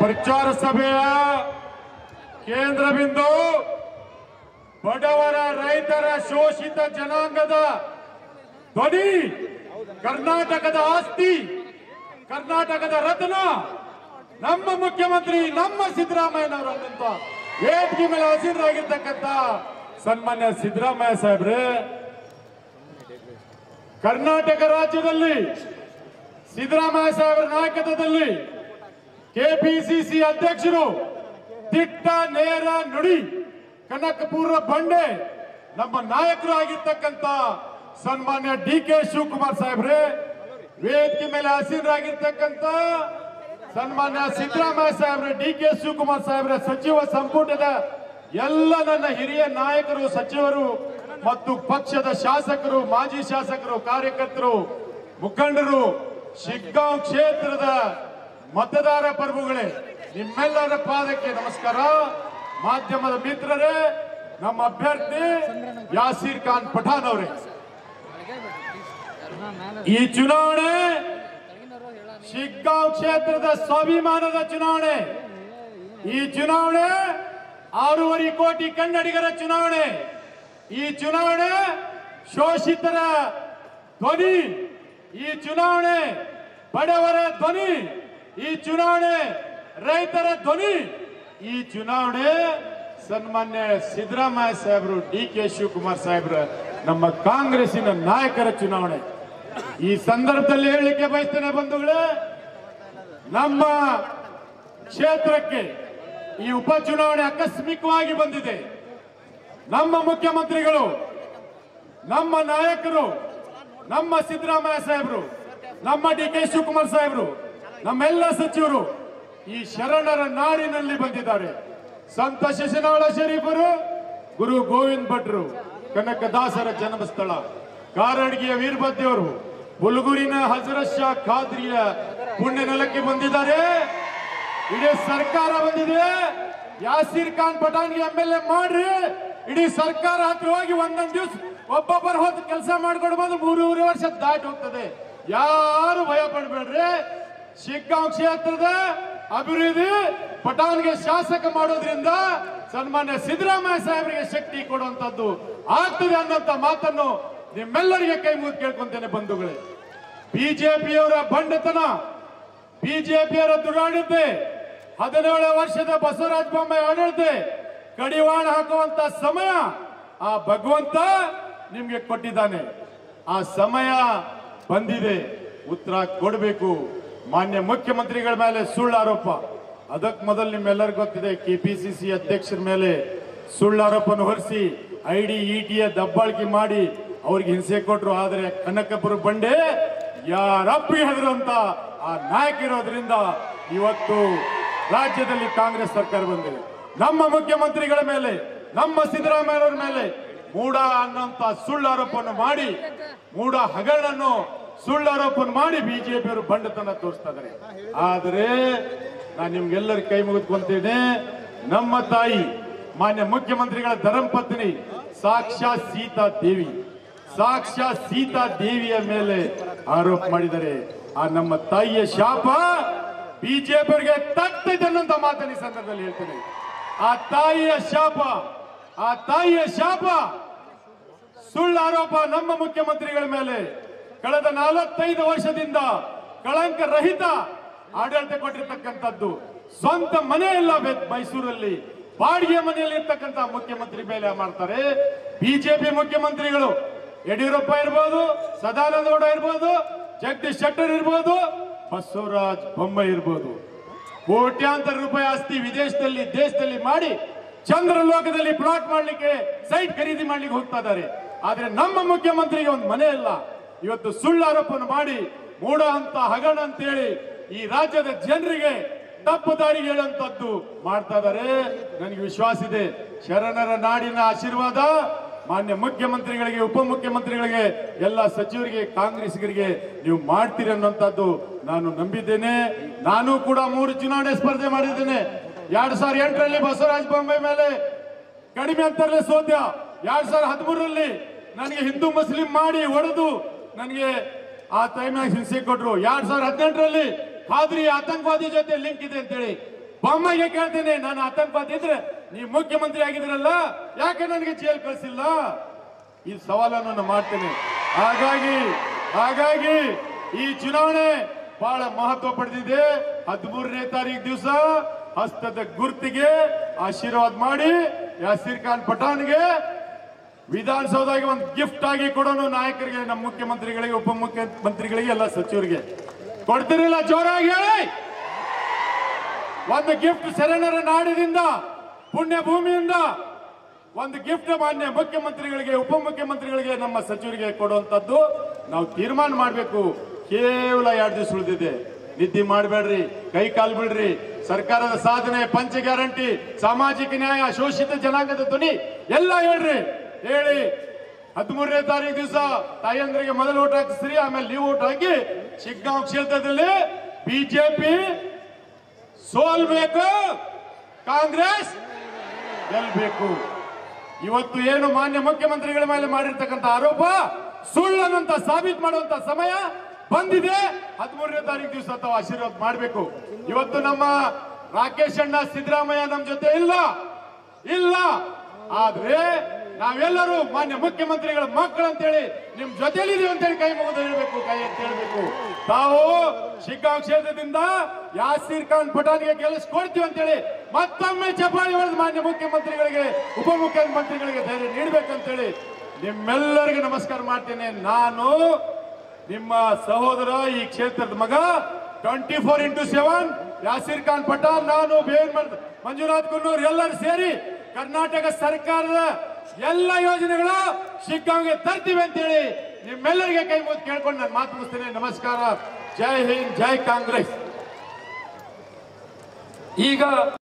ಪ್ರಚಾರ ಸಭೆಯ ಕೇಂದ್ರ ಬಿಂದು ಬಡವರ ರೈತರ ಶೋಷಿತ ಜನಾಂಗದ ಧ್ವನಿ ಕರ್ನಾಟಕದ ಆಸ್ತಿ ಕರ್ನಾಟಕದ ರತ್ನ ನಮ್ಮ ಮುಖ್ಯಮಂತ್ರಿ ನಮ್ಮ ಸಿದ್ದರಾಮಯ್ಯನವರನ್ನಂತ ವೇದಿಕೆ ಮೇಲೆ ಹಸಿರಾಗಿರ್ತಕ್ಕಂಥ ಸನ್ಮಾನ್ಯ ಸಿದ್ದರಾಮಯ್ಯ ಸಾಹೇಬ್ರೆ ಕರ್ನಾಟಕ ರಾಜ್ಯದಲ್ಲಿ ಸಿದ್ದರಾಮಯ್ಯ ಸಾಹೇಬರ ನಾಯಕತ್ವದಲ್ಲಿ ಕೆಪಿಸಿಸಿ ಅಧ್ಯಕ್ಷರು ದಿಟ್ಟ ನೇರ ನುಡಿ ಕನಕಪುರ ಬಂಡೆ ನಮ್ಮ ನಾಯಕರು ಆಗಿರ್ತಕ್ಕಂಥ ಸನ್ಮಾನ್ಯ ಡಿ ಕೆ ಶಿವಕುಮಾರ್ ಸಾಹೇಬ್ರೆ ವೇದಿಕೆ ಮೇಲೆ ಹಸಿರಾಗಿರ್ತಕ್ಕಂಥ ಸನ್ಮಾನ್ಯ ಸಿದ್ದರಾಮಯ್ಯ ಸಾಹೇಬ್ರೆ ಡಿ ಕೆ ಶಿವಕುಮಾರ್ ಸಾಹೇಬ್ರೆ ಸಚಿವ ಸಂಪುಟದ ಎಲ್ಲ ನನ್ನ ಹಿರಿಯ ನಾಯಕರು ಸಚಿವರು ಮತ್ತು ಪಕ್ಷದ ಶಾಸಕರು ಮಾಜಿ ಶಾಸಕರು ಕಾರ್ಯಕರ್ತರು ಮುಖಂಡರು ಶಿಗ್ಗಾಂವ್ ಕ್ಷೇತ್ರದ ಮತದಾರ ಪ್ರಭುಗಳೇ ನಿಮ್ಮೆಲ್ಲರ ಪಾದಕ್ಕೆ ನಮಸ್ಕಾರ ಮಾಧ್ಯಮದ ಮಿತ್ರರೇ ನಮ್ಮ ಅಭ್ಯರ್ಥಿ ಯಾಸೀರ್ ಖಾನ್ ಪಠಾಣ್ ಅವರೇ ಈ ಚುನಾವಣೆ ಶಿಗ್ಗಾಂವ್ ಕ್ಷೇತ್ರದ ಸ್ವಾಭಿಮಾನದ ಚುನಾವಣೆ ಈ ಚುನಾವಣೆ ಆರೂವರೆ ಕೋಟಿ ಕನ್ನಡಿಗರ ಚುನಾವಣೆ ಈ ಚುನಾವಣೆ ಶೋಷಿತರ ಧ್ವನಿ ಈ ಚುನಾವಣೆ ಬಡವರ ಧ್ವನಿ ಈ ಚುನಾವಣೆ ರೈತರ ಧ್ವನಿ ಈ ಚುನಾವಣೆ ಸನ್ಮಾನ್ಯ ಸಿದ್ದರಾಮಯ್ಯ ಸಾಹೇಬರು ಡಿ ಕೆ ಶಿವಕುಮಾರ್ ಸಾಹೇಬ್ರ ನಮ್ಮ ಕಾಂಗ್ರೆಸ್ಸಿನ ನಾಯಕರ ಚುನಾವಣೆ ಈ ಸಂದರ್ಭದಲ್ಲಿ ಹೇಳಲಿಕ್ಕೆ ಬಯಸ್ತೇನೆ ಬಂಧುಗಳೇ ನಮ್ಮ ಕ್ಷೇತ್ರಕ್ಕೆ ಈ ಉಪಚುನಾವಣೆ ಆಕಸ್ಮಿಕವಾಗಿ ಬಂದಿದೆ ನಮ್ಮ ಮುಖ್ಯಮಂತ್ರಿಗಳು ನಮ್ಮ ನಾಯಕರು ನಮ್ಮ ಸಿದ್ದರಾಮಯ್ಯ ಸಾಹೇಬರು ನಮ್ಮ ಡಿ ಕೆ ಶಿವಕುಮಾರ್ ಸಾಹೇಬರು ನಮ್ಮೆಲ್ಲ ಸಚಿವರು ಈ ಶರಣರ ನಾಡಿನಲ್ಲಿ ಬಂದಿದ್ದಾರೆ ಸಂತ ಶಿಶುನಾಳ ಶರೀಫರು ಗುರು ಗೋವಿಂದ ಭಟ್ರು ಕನಕದಾಸರ ಜನ್ಮಸ್ಥಳ ಕಾರಡ್ಗಿಯ ವೀರಭದ್ರವರು ಹುಲ್ಗೂರಿನ ಹಜರತ್ ಶಾ ಖಾದ್ರಿಯ ಪುಣ್ಯ ನೆಲಕ್ಕೆ ಬಂದಿದ್ದಾರೆ ಇಡೀ ಸರ್ಕಾರ ಬಂದಿದೆ ಯಾಸೀರ್ ಖಾನ್ ಪಠಾಣ್ಗೆ ಎಂ ಎಲ್ ಎ ಮಾಡ್ರಿ ಇಡೀ ಸರ್ಕಾರ ಹತ್ರ ಹೋಗಿ ಒಂದೊಂದ್ ದಿವ್ಸ ಒಬ್ಬೊಬ್ಬರ ಹೊತ್ತು ಕೆಲಸ ಮಾಡ್ಕೊಂಡು ಬಂದು ಮೂರೂವರೆ ವರ್ಷ ದಾಟಿ ಹೋಗ್ತದೆ ಯಾರು ಭಯ ಪಡ್ಬೇಡ್ರಿ ಶಿಗ್ಗಾಂವ್ ಕ್ಷೇತ್ರದ ಅಭಿವೃದ್ಧಿ ಪಠಾಣ್ಗೆ ಶಾಸಕ ಮಾಡೋದ್ರಿಂದ ಸನ್ಮಾನ್ಯ ಸಿದ್ದರಾಮಯ್ಯ ಸಾಹೇಬರಿಗೆ ಶಕ್ತಿ ಕೊಡುವಂತದ್ದು ಆಗ್ತದೆ ಅನ್ನೋಂತ ಮಾತನ್ನು ನಿಮ್ಮೆಲ್ಲರಿಗೆ ಕೈ ಮುಗಿದು ಕೇಳ್ಕೊಂತೇನೆ ಬಂಧುಗಳೇ ಬಿಜೆಪಿಯವರ ಬಂಡತನ ಬಿಜೆಪಿಯವರ ದುರಾಡಳಿತೆ ಹದಿನೇಳು ವರ್ಷದ ಬಸವರಾಜ ಬೊಮ್ಮಾಯಿ ಆಡಳಿತೆ ಕಡಿವಾಣ ಹಾಕುವಂತ ಸಮಯ ಆ ಭಗವಂತ ನಿಮ್ಗೆ ಕೊಟ್ಟಿದ್ದಾನೆ ಆ ಸಮಯ ಬಂದಿದೆ ಉತ್ತರ ಕೊಡಬೇಕು ಮಾನ್ಯ ಮುಖ್ಯಮಂತ್ರಿಗಳ ಮೇಲೆ ಸುಳ್ಳು ಆರೋಪ ಅದಕ್ಕೆ ಮೊದಲು ನಿಮ್ಮೆಲ್ಲರಿಗೂ ಗೊತ್ತಿದೆ ಕೆಪಿಸಿಸಿ ಅಧ್ಯಕ್ಷರ ಮೇಲೆ ಸುಳ್ಳು ಆರೋಪವನ್ನು ಹೊರಿಸಿ ಐಡಿ ಇಟಿಯ ದಬ್ಬಾಳಿಕೆ ಮಾಡಿ ಅವ್ರಿಗೆ ಹಿಂಸೆ ಕೊಟ್ರು ಆದ್ರೆ ಕನಕಪುರ ಬಂಡೆ ಯಾರಪ್ಪಿಗೆ ಹೆದರುವಂತ ಆ ನಾಯಕ ಇರೋದ್ರಿಂದ ಇವತ್ತು ರಾಜ್ಯದಲ್ಲಿ ಕಾಂಗ್ರೆಸ್ ಸರ್ಕಾರ ಬಂದಿದೆ ನಮ್ಮ ಮುಖ್ಯಮಂತ್ರಿಗಳ ಮೇಲೆ ನಮ್ಮ ಸಿದ್ದರಾಮಯ್ಯನವರ ಮೇಲೆ ಮೂಡ ಅನ್ನೋಂತ ಸುಳ್ಳು ಆರೋಪವನ್ನು ಮಾಡಿ ಮೂಡ ಹಗರಣನ್ನು ಸುಳ್ಳು ಆರೋಪವನ್ನು ಮಾಡಿ ಬಿಜೆಪಿಯವರು ಬಂಡತನ ತೋರಿಸ್ತಾ ಇದ್ದಾರೆ ಆದರೆ ನಾನು ನಿಮ್ಗೆಲ್ಲರ ಕೈ ಮುಗಿದ್ಕೊಂತೇನೆ ನಮ್ಮ ತಾಯಿ ಮಾನ್ಯ ಮುಖ್ಯಮಂತ್ರಿಗಳ ಧರ್ಮಪತ್ನಿ ಸಾಕ್ಷಾತ್ ಸೀತಾ ದೇವಿ ಸಾಕ್ಷಾತ್ ಸೀತಾ ದೇವಿಯ ಮೇಲೆ ಆರೋಪ ಮಾಡಿದ್ದಾರೆ ಆ ನಮ್ಮ ತಾಯಿಯ ಶಾಪ ಬಿಜೆಪಿಯವರಿಗೆ ತಗ್ತದೆ ಅನ್ನೋಂತ ಮಾತನ್ನ ಈ ಸಂದರ್ಭದಲ್ಲಿ ಹೇಳ್ತೇನೆ ಆ ತಾಯಿಯ ಶಾಪ ಆ ತಾಯಿಯ ಶಾಪ ಸುಳ್ಳು ಆರೋಪ ನಮ್ಮ ಮುಖ್ಯಮಂತ್ರಿಗಳ ಮೇಲೆ ಕಳೆದ ನಲವತ್ತೈದು ವರ್ಷದಿಂದ ಕಳಂಕ ರಹಿತ ಆಡಳಿತ ಕೊಟ್ಟಿರ್ತಕ್ಕಂಥದ್ದು ಸ್ವಂತ ಮನೆ ಇಲ್ಲ ಬೆ- ಮೈಸೂರಲ್ಲಿ ಬಾಡಿಗೆ ಮನೆಯಲ್ಲಿ ಇರ್ತಕ್ಕಂಥ ಮುಖ್ಯಮಂತ್ರಿ ಮೇಲೆ ಮಾಡ್ತಾರೆ ಬಿಜೆಪಿ ಮುಖ್ಯಮಂತ್ರಿಗಳು ಯಡಿಯೂರಪ್ಪ ಇರ್ಬೋದು ಸದಾನಂದ ಗೌಡ ಇರ್ಬೋದು ಜಗದೀಶ್ ಶೆಟ್ಟರ್ ಇರ್ಬೋದು ಬಸವರಾಜ್ ಬೊಮ್ಮಾಯಿ ಇರ್ಬೋದು ಕೋಟ್ಯಾಂತರ ರೂಪಾಯಿ ಆಸ್ತಿ ವಿದೇಶದಲ್ಲಿ ದೇಶದಲ್ಲಿ ಮಾಡಿ ಚಂದ್ರಲೋಕದಲ್ಲಿ ಪ್ಲಾಟ್ ಮಾಡ್ಲಿಕ್ಕೆ ಸೈಟ್ ಖರೀದಿ ಮಾಡ್ಲಿಕ್ಕೆ ಹೋಗ್ತಾ ಇದ್ದಾರೆ ಆದ್ರೆ ನಮ್ಮ ಮುಖ್ಯಮಂತ್ರಿಗೆ ಒಂದು ಮನೆ ಇಲ್ಲ ಇವತ್ತು ಸುಳ್ಳು ಆರೋಪವನ್ನು ಮಾಡಿ ಮೂಡ ಅಂತ ಹಗರಣ ಅಂತೇಳಿ ಈ ರಾಜ್ಯದ ಜನರಿಗೆ ತಪ್ಪು ದಾರಿಗೆ ಹೇಳುವಂತದ್ದು ಮಾಡ್ತಾ ಇದ್ದಾರೆ ನನಗೆ ವಿಶ್ವಾಸ ಇದೆ ಶರಣರ ನಾಡಿನ ಆಶೀರ್ವಾದ ಮಾನ್ಯ ಮುಖ್ಯಮಂತ್ರಿಗಳಿಗೆ ಉಪಮುಖ್ಯಮಂತ್ರಿಗಳಿಗೆ ಎಲ್ಲ ಸಚಿವರಿಗೆ ಕಾಂಗ್ರೆಸ್ಗರಿಗೆ ನೀವು ಮಾಡ್ತೀರಿ ಅನ್ನುವಂಥದ್ದು ನಾನು ನಂಬಿದ್ದೇನೆ ನಾನು ಕೂಡ ಮೂರು ಚುನಾವಣೆ ಸ್ಪರ್ಧೆ ಮಾಡಿದ್ದೇನೆ ಎರಡ್ ಸಾವಿರದ ಎಂಟರಲ್ಲಿ ಬಸವರಾಜ ಬೊಮ್ಮಾಯಿ ಮೇಲೆ ಕಡಿಮೆ ಅಂತರಲ್ಲೇ ಸೋತ್ಯ ಎರಡ್ ಸಾವಿರದ ಹದಿಮೂರರಲ್ಲಿ ನನಗೆ ಹಿಂದೂ ಮುಸ್ಲಿಂ ಮಾಡಿ ಹೊಡೆದು ನನಗೆ ಆ ಟೈಮ್ನಾಗ ಹಿಂಸೆ ಕೊಟ್ರು ಎರಡ್ ಸಾವಿರದ ಹದಿನೆಂಟರಲ್ಲಿ ಖಾದ್ರಿ ಆತಂಕವಾದಿ ಜೊತೆ ಲಿಂಕ್ ಇದೆ ಅಂತೇಳಿ ಬೊಮ್ಮಗೆ ಕೇಳ್ತೇನೆ ನಾನು ಆತಂಕವಾದಿ ಇದ್ರೆ ನೀವು ಮುಖ್ಯಮಂತ್ರಿ ಆಗಿದ್ರಲ್ಲ ಯಾಕೆ ನನಗೆ ಜೈಲ್ ಕಳಿಸಿಲ್ಲ ಈ ಸವಾಲನ್ನು ನಾನು ಮಾಡ್ತೇನೆ ಹಾಗಾಗಿ ಹಾಗಾಗಿ ಈ ಚುನಾವಣೆ ಬಹಳ ಮಹತ್ವ ಪಡೆದಿದೆ ಹದಿಮೂರನೇ ತಾರೀಕು ದಿವಸ ಹಸ್ತದ ಗುರ್ತಿಗೆ ಆಶೀರ್ವಾದ ಮಾಡಿ ಯಾಸೀರ್ ಖಾನ್ ಪಠಾಣ್ಗೆ ವಿಧಾನಸೌಧಗೆ ಒಂದು ಗಿಫ್ಟ್ ಆಗಿ ಕೊಡೋಣ ನಾಯಕರಿಗೆ ನಮ್ಮ ಮುಖ್ಯಮಂತ್ರಿಗಳಿಗೆ ಉಪಮುಖ್ಯಮಂತ್ರಿಗಳಿಗೆ ಎಲ್ಲ ಸಚಿವರಿಗೆ ಕೊಡ್ತಿರಲಿಲ್ಲ ಜೋರಾಗಿ ಹೇಳಿ ಒಂದು ಗಿಫ್ಟ್ ಶರಣರ ನಾಡಿನಿಂದ ಪುಣ್ಯ ಭೂಮಿಯಿಂದ ಒಂದು ಗಿಫ್ಟ್ ಮಾನ್ಯ ಮುಖ್ಯಮಂತ್ರಿಗಳಿಗೆ ಉಪಮುಖ್ಯಮಂತ್ರಿಗಳಿಗೆ ನಮ್ಮ ಸಚಿವರಿಗೆ ಕೊಡುವಂತದ್ದು ನಾವು ತೀರ್ಮಾನ ಮಾಡಬೇಕು ಕೇವಲ ಎರಡು ದಿವಸ ಉಳಿದಿದೆ ನಿದ್ದೆ ಮಾಡಬೇಡ್ರಿ ಕೈ ಕಾಲು ಬಿಡ್ರಿ ಸರ್ಕಾರದ ಸಾಧನೆ ಪಂಚ ಗ್ಯಾರಂಟಿ ಸಾಮಾಜಿಕ ನ್ಯಾಯ ಶೋಷಿತ ಜನಾಂಗದ ಧ್ವನಿ ಎಲ್ಲ ಹೇಳ್ರಿ ಹೇಳಿ ಹದಿಮೂರನೇ ತಾರೀಕು ದಿವಸ ತಾಯಂದ್ರಿಗೆ ಮೊದಲು ಓಟ್ ಹಾಕಿಸ್ರಿ ಆಮೇಲೆ ನೀವು ಓಟ್ ಹಾಕಿ ಶಿಗ್ಗಾಂವ್ ಕ್ಷೇತ್ರದಲ್ಲಿ ಬಿಜೆಪಿ ಸೋಲ್ಬೇಕು ಕಾಂಗ್ರೆಸ್ ಗೆಲ್ಬೇಕು ಇವತ್ತು ಏನು ಮಾನ್ಯ ಮುಖ್ಯಮಂತ್ರಿಗಳ ಮೇಲೆ ಮಾಡಿರ್ತಕ್ಕಂಥ ಆರೋಪ ಸುಳ್ಳನ್ನಂತ ಸಾಬೀತು ಮಾಡುವಂತ ಸಮಯ ಬಂದಿದೆ ಹದಿಮೂರನೇ ತಾರೀಕು ದಿವಸ ತಾವು ಆಶೀರ್ವಾದ ಮಾಡಬೇಕು ಇವತ್ತು ನಮ್ಮ ರಾಕೇಶ್ ಅಣ್ಣ ಸಿದ್ದರಾಮಯ್ಯ ನಮ್ಮ ಜೊತೆ ಇಲ್ಲ ಇಲ್ಲ ಆದ್ರೆ ನಾವೆಲ್ಲರೂ ಮಾನ್ಯ ಮುಖ್ಯಮಂತ್ರಿಗಳ ಮಕ್ಕಳು ಅಂತೇಳಿ ನಿಮ್ ಜೊತೆಲಿದೀವಿ ಅಂತೇಳಿ ಕೈ ಮುಗಿದು ಹೇಳ್ಬೇಕು ಕೈ ಅಂತ ಹೇಳ್ಬೇಕು ತಾವು ಶಿಗ್ಗಾಂವ್ ಕ್ಷೇತ್ರದಿಂದ ಯಾಸೀರ್ ಖಾನ್ ಪಠಾಣ್ಗೆ ಗೆಲ್ಲಿಸ್ಕೊಡ್ತೀವಿ ಅಂತೇಳಿ ಮತ್ತೊಮ್ಮೆ ಚಪ್ಪಾಳಿ ಹೊಡೆದು ಮಾನ್ಯ ಮುಖ್ಯಮಂತ್ರಿಗಳಿಗೆ ಉಪಮುಖ್ಯಮಂತ್ರಿಗಳಿಗೆ ಧೈರ್ಯ ನೀಡ್ಬೇಕಂತೇಳಿ ನಿಮ್ಮೆಲ್ಲರಿಗೂ ನಮಸ್ಕಾರ ಮಾಡ್ತೇನೆ ನಾನು ನಿಮ್ಮ ಸಹೋದರ ಈ ಕ್ಷೇತ್ರದ ಮಗ twenty four into seven Yasir Khan Pathan ನಾನು ಬೇನ್ ಮಂಜುನಾಥ್ ಕುನ್ನೂರ್ ಎಲ್ಲರೂ ಸೇರಿ ಕರ್ನಾಟಕ ಸರ್ಕಾರದ ಎಲ್ಲ ಯೋಜನೆಗಳು ಶಿಗ್ಗಾಂವ್ಗೆ ತರ್ತೀವಿ ಅಂತೇಳಿ ನಿಮ್ಮೆಲ್ಲರಿಗೆ ಕೈ ಮುಗಿದು ಕೇಳ್ಕೊಂಡು ನಾನು ಮಾತು ಮುಗಿಸ್ತೇನೆ ನಮಸ್ಕಾರ ಜೈ ಹಿಂದ್ ಜೈ ಕಾಂಗ್ರೆಸ್ ಈಗ